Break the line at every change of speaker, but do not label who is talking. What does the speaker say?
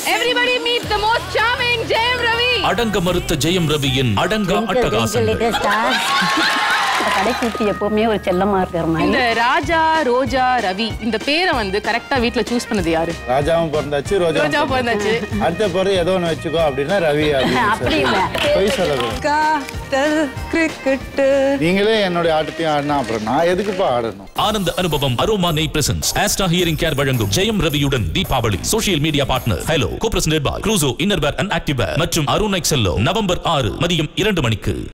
Everybody meet the most charming Jayam Ravi.
அடங்க மறுத்த ஜெயம் ரவியின் அடங்கா அட்டகாசங்கள்
இந்த கடைக்குட்டி எப்பவுமே ஒரு செல்லமா இருக்கிற மாதிரி
இந்த ராஜா ரோஜா ரவி இந்த பேரை வந்து கரெக்டா வீட்ல சூஸ் பண்ணது யாரு
ராஜாவும் பிறந்தாச்சு ரோஜா
ரோஜா பிறந்தாச்சு
அடுத்த பிறகு ஏதோ ஒன்று வச்சுக்கோ அப்படின்னா ரவி
அப்படி இல்ல.
அப்படின்னு பொய் சொல்லக்கூடாது
காதல் கிரிக்கெட்டு
நீங்களே என்னுடைய ஆட்டத்தையும் ஆடினா அப்புறம் நான் எதுக்குப்பா ஆடணும்
ஆனந்த அனுபவம் அரோமா நெய் பிரசன்ஸ் ஆஸ்டா ஹியரிங் கேர் வழங்கும் ஜெயம் ரவியுடன் Deepavali social media partner hello co presented by Crusoe innerwear and activewear மற்றும் அருண் எக்ஸெல்லோ நவம்பர் ஆறு மதியம் இரண்டு மணிக்கு